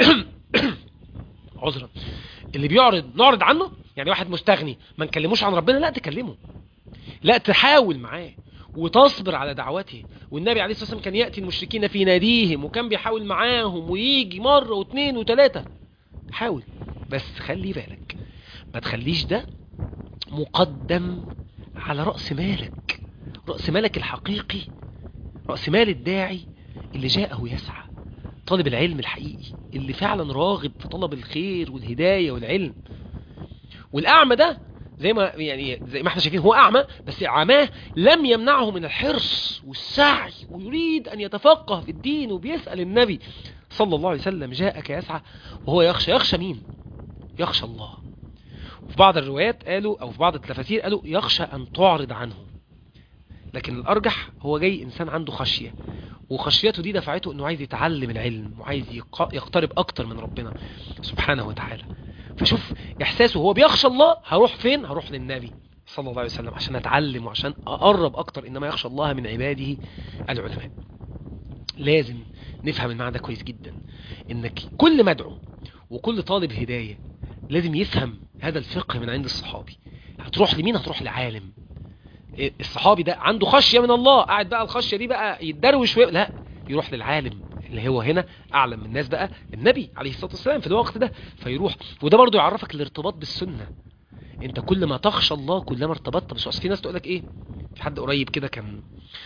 عذرا اللي بيعرض نعرض عنه يعني واحد مستغني ما نكلموش عن ربنا لا تكلمه لا تحاول معاه وتصبر على دعوته والنبي عليه الصلاة والسلام كان يأتي المشركين في ناديهم وكان بيحاول معاهم ويجي مرة واثنين وثلاثة حاول بس خلي بالك ما تخليش ده مقدم على رأس مالك رأس مالك الحقيقي رأس مال الداعي اللي جاءه يسعى طالب العلم الحقيقي اللي فعلا راغب في طلب الخير والهداية والعلم والأعمى ده زي ما يعني زي ما احنا شايفين هو أعمى بس عماه لم يمنعه من الحرص والسعي ويريد أن يتفقه في الدين وبيسأل النبي صلى الله عليه وسلم جاءك يسعى وهو يخشى يخشى مين يخشى الله في بعض الروايات قالوا أو في بعض التفاسير قالوا يخشى أن تعرض عنه لكن الأرجح هو جاي إنسان عنده خشية وخشيته دي دفعته انه عايز يتعلم العلم وعايز يقترب اكتر من ربنا سبحانه وتعالى فشوف احساسه هو بيخشى الله هروح فين هروح للنبي صلى الله عليه وسلم عشان اتعلم وعشان اقرب اكتر انما يخشى الله من عباده العلماء لازم نفهم المعنى ده كويس جدا انك كل مدعو وكل طالب هداية لازم يفهم هذا الفقه من عند الصحابي هتروح لمين هتروح لعالم الصحابي ده عنده خشية من الله قاعد بقى الخشية دي بقى يتدروش وي... لا يروح للعالم اللي هو هنا اعلم من الناس بقى النبي عليه الصلاة والسلام في الوقت ده فيروح وده برضو يعرفك الارتباط بالسنة انت كل ما تخشى الله كلما ارتبطت بس في ناس تقول لك ايه في حد قريب كده كان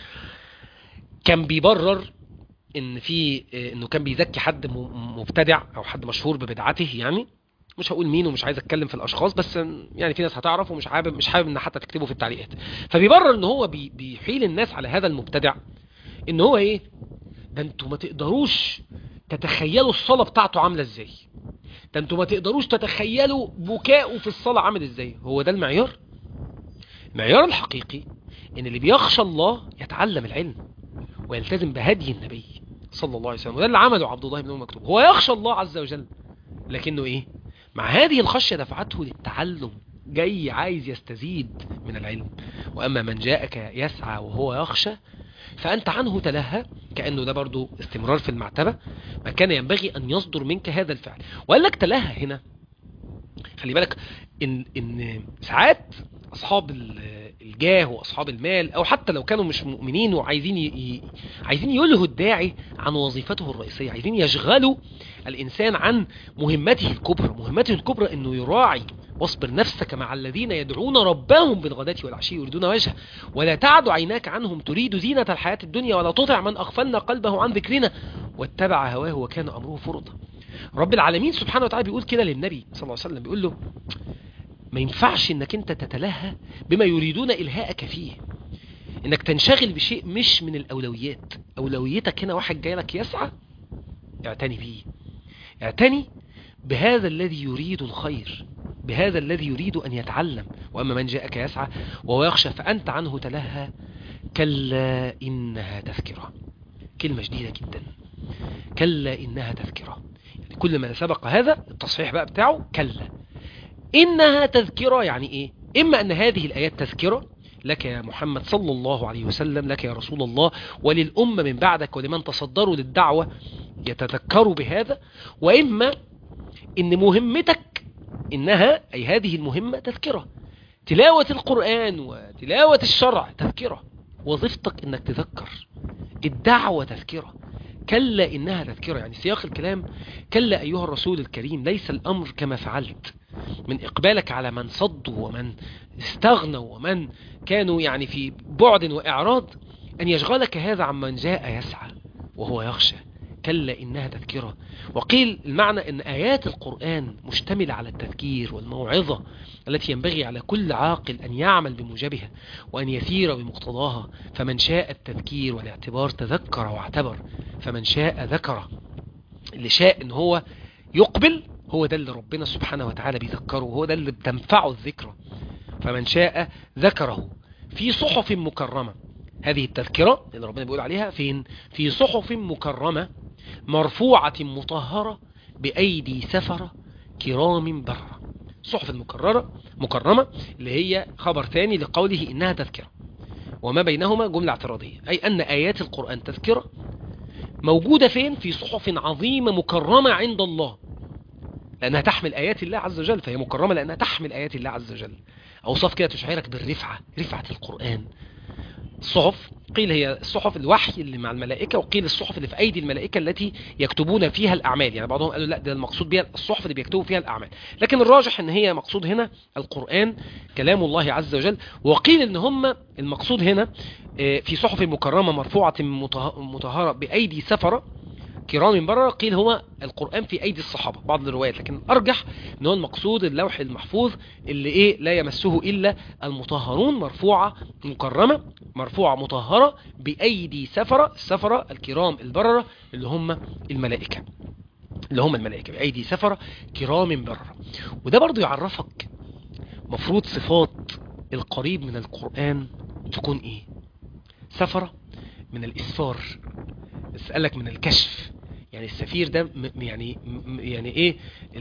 كان بيبرر ان في انه كان بيزكي حد م- مبتدع او حد مشهور ببدعته يعني مش هقول مين ومش عايز اتكلم في الاشخاص بس يعني في ناس هتعرف ومش حابب مش حابب ان حتى تكتبه في التعليقات فبيبرر ان هو بي بيحيل الناس على هذا المبتدع ان هو ايه ده انتوا ما تقدروش تتخيلوا الصلاة بتاعته عاملة ازاي ده انتوا ما تقدروش تتخيلوا بكاؤه في الصلاة عامل ازاي هو ده المعيار المعيار الحقيقي ان اللي بيخشى الله يتعلم العلم ويلتزم بهدي النبي صلى الله عليه وسلم وده اللي عمله عبد الله بن ام مكتوم هو يخشى الله عز وجل لكنه ايه مع هذه الخشية دفعته للتعلم جاي عايز يستزيد من العلم وأما من جاءك يسعى وهو يخشى فأنت عنه تلهى كأنه ده برضو استمرار في المعتبة ما كان ينبغي أن يصدر منك هذا الفعل وقال لك تلهى هنا خلي بالك إن, إن ساعات أصحاب ال- الجاه وأصحاب المال أو حتى لو كانوا مش مؤمنين وعايزين ي... ي- عايزين يلهوا الداعي عن وظيفته الرئيسية عايزين يشغلوا الإنسان عن مهمته الكبرى مهمته الكبرى أنه يراعي واصبر نفسك مع الذين يدعون ربهم بالغداة والعشي يريدون وجهه ولا تعد عيناك عنهم تريد زينة الحياة الدنيا ولا تطع من أغفلنا قلبه عن ذكرنا واتبع هواه وكان أمره فرطا رب العالمين سبحانه وتعالى بيقول كده للنبي صلى الله عليه وسلم بيقول له ما ينفعش انك انت تتلهى بما يريدون إلهاءك فيه انك تنشغل بشيء مش من الأولويات أولويتك هنا واحد جاي لك يسعى اعتني بيه اعتني بهذا الذي يريد الخير بهذا الذي يريد أن يتعلم وأما من جاءك يسعى وهو يخشى فأنت عنه تلهى كلا إنها تذكرة كلمة جديدة جدا كلا إنها تذكرة يعني كل ما سبق هذا التصحيح بقى بتاعه كلا إنها تذكرة يعني إيه إما أن هذه الآيات تذكرة لك يا محمد صلى الله عليه وسلم لك يا رسول الله وللأمة من بعدك ولمن تصدروا للدعوة يتذكروا بهذا وإما إن مهمتك إنها أي هذه المهمة تذكرة تلاوة القرآن وتلاوة الشرع تذكرة وظيفتك إنك تذكر الدعوة تذكرة كلا إنها تذكرة يعني سياق الكلام كلا أيها الرسول الكريم ليس الأمر كما فعلت من إقبالك على من صدوا ومن استغنوا ومن كانوا يعني في بعد وإعراض أن يشغلك هذا عمن جاء يسعى وهو يخشى كلا إنها تذكرة وقيل المعنى أن آيات القرآن مشتملة على التذكير والموعظة التي ينبغي على كل عاقل أن يعمل بموجبها وأن يسير بمقتضاها فمن شاء التذكير والاعتبار تذكر واعتبر فمن شاء ذكر اللي شاء أن هو يقبل هو ده اللي ربنا سبحانه وتعالى بيذكره وهو ده اللي بتنفعه الذكرى فمن شاء ذكره في صحف مكرمة هذه التذكرة اللي ربنا بيقول عليها فين في صحف مكرمة مرفوعة مطهرة بأيدي سفرة كرام بررة صحف المكررة مكرمة اللي هي خبر ثاني لقوله إنها تذكرة وما بينهما جملة اعتراضية أي أن آيات القرآن تذكرة موجودة فين في صحف عظيمة مكرمة عند الله لأنها تحمل آيات الله عز وجل فهي مكرمة لأنها تحمل آيات الله عز وجل أوصاف كده تشعرك بالرفعة رفعة القرآن الصحف قيل هي الصحف الوحي اللي مع الملائكة وقيل الصحف اللي في أيدي الملائكة التي يكتبون فيها الأعمال يعني بعضهم قالوا لا ده المقصود بها الصحف اللي بيكتبوا فيها الأعمال لكن الراجح ان هي مقصود هنا القرآن كلام الله عز وجل وقيل ان هم المقصود هنا في صحف مكرمة مرفوعة مطهرة بأيدي سفرة كرام بررة قيل هو القرآن في أيدي الصحابة بعض الروايات لكن الأرجح ان هو المقصود اللوح المحفوظ اللي إيه لا يمسه إلا المطهرون مرفوعة مكرمة مرفوعة مطهرة بأيدي سفرة السفرة الكرام البررة اللي هم الملائكة اللي هم الملائكة بأيدي سفرة كرام بررة وده برضو يعرفك مفروض صفات القريب من القرآن تكون إيه سفرة من الإسفار اسألك من الكشف يعني السفير ده يعني يعني ايه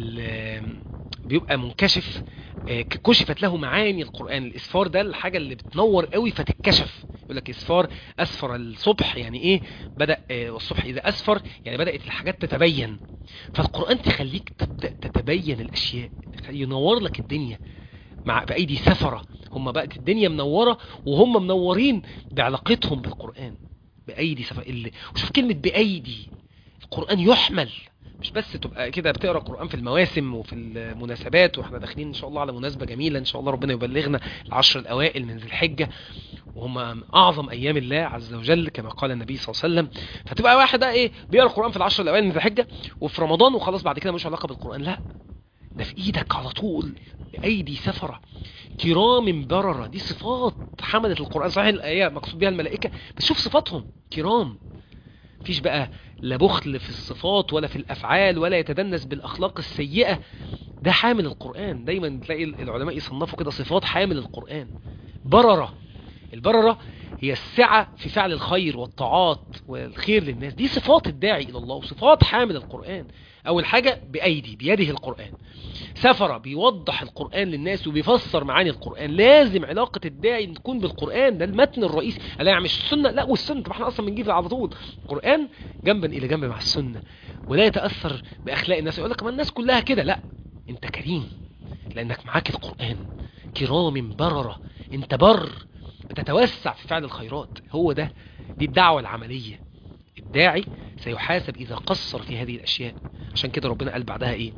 بيبقى منكشف كشفت له معاني القرآن الاسفار ده الحاجة اللي بتنور قوي فتتكشف يقول لك اسفار اسفر الصبح يعني ايه بدأ والصبح اذا اسفر يعني بدأت الحاجات تتبين فالقرآن تخليك تبدأ تتبين الاشياء ينور لك الدنيا مع بأيدي سفرة هم بقت الدنيا منورة وهم منورين بعلاقتهم بالقرآن بأيدي سفر اللي وشوف كلمة بأيدي القرآن يحمل مش بس تبقى كده بتقرا قران في المواسم وفي المناسبات واحنا داخلين ان شاء الله على مناسبه جميله ان شاء الله ربنا يبلغنا العشر الاوائل من ذي الحجه وهم اعظم ايام الله عز وجل كما قال النبي صلى الله عليه وسلم فتبقى واحد بقى ايه بيقرا القران في العشر الاوائل من ذي الحجه وفي رمضان وخلاص بعد كده ملوش علاقه بالقران لا ده في ايدك على طول بايدي سفره كرام برره دي صفات حمله القران صحيح الايه مقصود بها الملائكه بس شوف صفاتهم كرام مفيش بقى لا بخل في الصفات ولا في الافعال ولا يتدنس بالاخلاق السيئه ده حامل القران دايما تلاقي العلماء يصنفوا كده صفات حامل القران برره البرره هي السعه في فعل الخير والطاعات والخير للناس دي صفات الداعي الى الله وصفات حامل القران اول حاجه بايدي بيده القران سفر بيوضح القرآن للناس وبيفسر معاني القرآن لازم علاقة الداعي تكون بالقرآن ده المتن الرئيسي لا يعني مش السنة لا والسنة طب احنا اصلا بنجيب على طول القرآن جنبا الى جنب مع السنة ولا يتأثر باخلاق الناس يقول لك ما الناس كلها كده لا انت كريم لانك معاك القرآن كرام بررة انت بر بتتوسع في فعل الخيرات هو ده دي الدعوة العملية الداعي سيحاسب إذا قصر في هذه الأشياء عشان كده ربنا قال بعدها إيه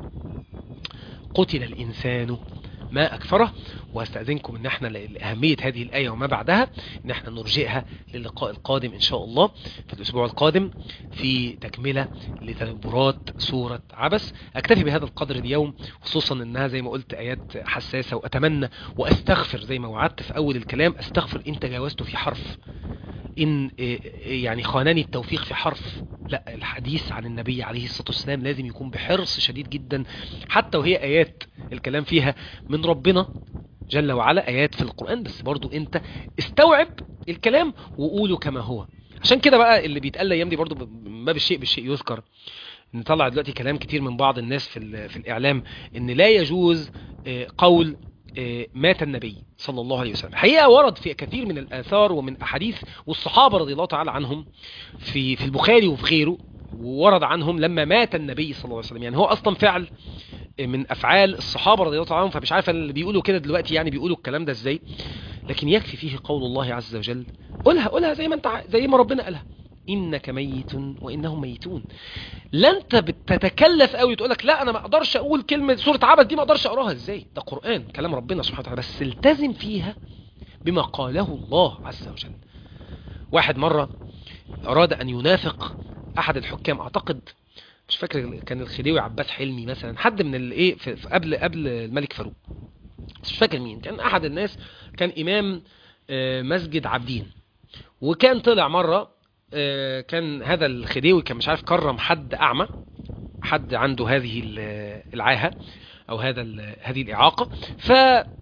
قتل الإنسان ما أكثره وأستأذنكم أن احنا لأهمية هذه الآية وما بعدها أن احنا نرجئها للقاء القادم إن شاء الله في الأسبوع القادم في تكملة لتدبرات سورة عبس أكتفي بهذا القدر اليوم خصوصا أنها زي ما قلت آيات حساسة وأتمنى وأستغفر زي ما وعدت في أول الكلام أستغفر إن تجاوزت في حرف إن يعني خانني التوفيق في حرف لا الحديث عن النبي عليه الصلاة والسلام لازم يكون بحرص شديد جدا حتى وهي آيات الكلام فيها من ربنا جل وعلا آيات في القرآن بس برضو أنت استوعب الكلام وقوله كما هو عشان كده بقى اللي بيتقال الأيام دي برضو ما بالشيء بالشيء يذكر نطلع دلوقتي كلام كتير من بعض الناس في, في الإعلام إن لا يجوز قول مات النبي صلى الله عليه وسلم حقيقة ورد في كثير من الآثار ومن أحاديث والصحابة رضي الله تعالى عنهم في في البخاري وفي غيره وورد عنهم لما مات النبي صلى الله عليه وسلم يعني هو أصلا فعل من أفعال الصحابة رضي الله تعالى عنهم فمش عارف اللي بيقولوا كده دلوقتي يعني بيقولوا الكلام ده ازاي لكن يكفي فيه قول الله عز وجل قولها قولها زي ما انت زي ما ربنا قالها انك ميت وانهم ميتون لا انت بتتكلف قوي تقول لك لا انا ما اقدرش اقول كلمه سوره عبس دي ما اقدرش اقراها ازاي ده قران كلام ربنا سبحانه وتعالى بس التزم فيها بما قاله الله عز وجل واحد مره اراد ان ينافق احد الحكام اعتقد مش فاكر كان الخديوي عباس حلمي مثلا حد من الايه قبل قبل الملك فاروق مش فاكر مين كان احد الناس كان امام مسجد عابدين وكان طلع مره كان هذا الخديوي كان مش عارف كرم حد اعمى حد عنده هذه العاهه او هذا هذه الاعاقه ف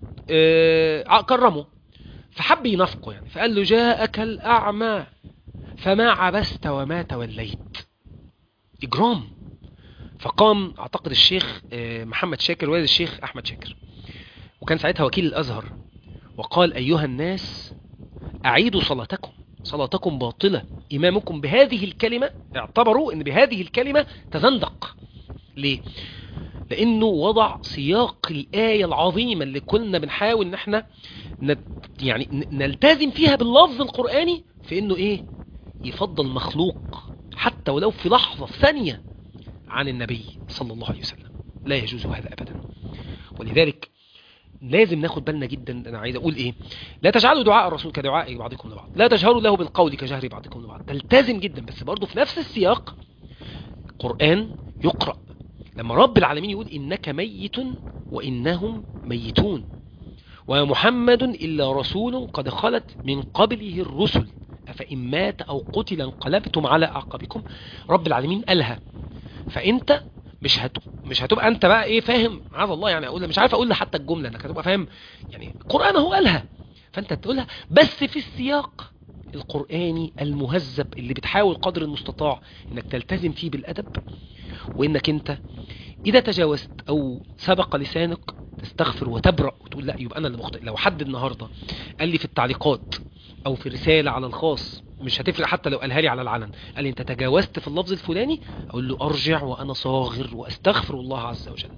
كرمه فحب ينافقه يعني فقال له جاءك الاعمى فما عبست وما توليت اجرام فقام اعتقد الشيخ محمد شاكر والد الشيخ احمد شاكر وكان ساعتها وكيل الازهر وقال ايها الناس اعيدوا صلاتكم صلاتكم باطلة إمامكم بهذه الكلمة اعتبروا أن بهذه الكلمة تزندق ليه؟ لأنه وضع سياق الآية العظيمة اللي كنا بنحاول أن احنا نت يعني نلتزم فيها باللفظ القرآني في أنه إيه؟ يفضل مخلوق حتى ولو في لحظة في ثانية عن النبي صلى الله عليه وسلم لا يجوز هذا أبدا ولذلك لازم ناخد بالنا جدا انا عايز اقول ايه لا تجعلوا دعاء الرسول كدعاء بعضكم لبعض لا تجهروا له بالقول كجهر بعضكم لبعض تلتزم جدا بس برضه في نفس السياق قرآن يقرأ لما رب العالمين يقول إنك ميت وإنهم ميتون ومحمد إلا رسول قد خلت من قبله الرسل أفإن مات أو قتل انقلبتم على أعقابكم رب العالمين قالها فأنت مش هت... مش هتبقى انت بقى ايه فاهم عاذ الله يعني اقول مش عارف اقول حتى الجمله انك هتبقى فاهم يعني القران هو قالها فانت تقولها بس في السياق القراني المهذب اللي بتحاول قدر المستطاع انك تلتزم فيه بالادب وانك انت اذا تجاوزت او سبق لسانك تستغفر وتبرأ وتقول لا يبقى انا اللي مخطئ لو حد النهارده قال لي في التعليقات او في رساله على الخاص مش هتفرق حتى لو قالها لي على العلن قال لي انت تجاوزت في اللفظ الفلاني اقول له ارجع وانا صاغر واستغفر الله عز وجل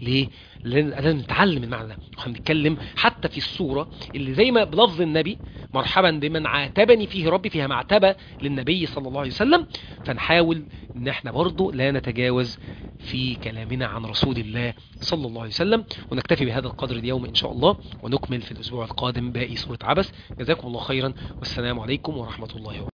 ليه لان لازم نتعلم المعنى ده واحنا بنتكلم حتى في الصوره اللي زي ما بلفظ النبي مرحبا بمن عاتبني فيه ربي فيها معتبه للنبي صلى الله عليه وسلم فنحاول ان احنا برضو لا نتجاوز في كلامنا عن رسول الله صلى الله عليه وسلم ونكتفي بهذا القدر اليوم ان شاء الله ونكمل في الاسبوع القادم باقي سوره عبس جزاكم الله خيرا والسلام عليكم ورحمه الله وبركاته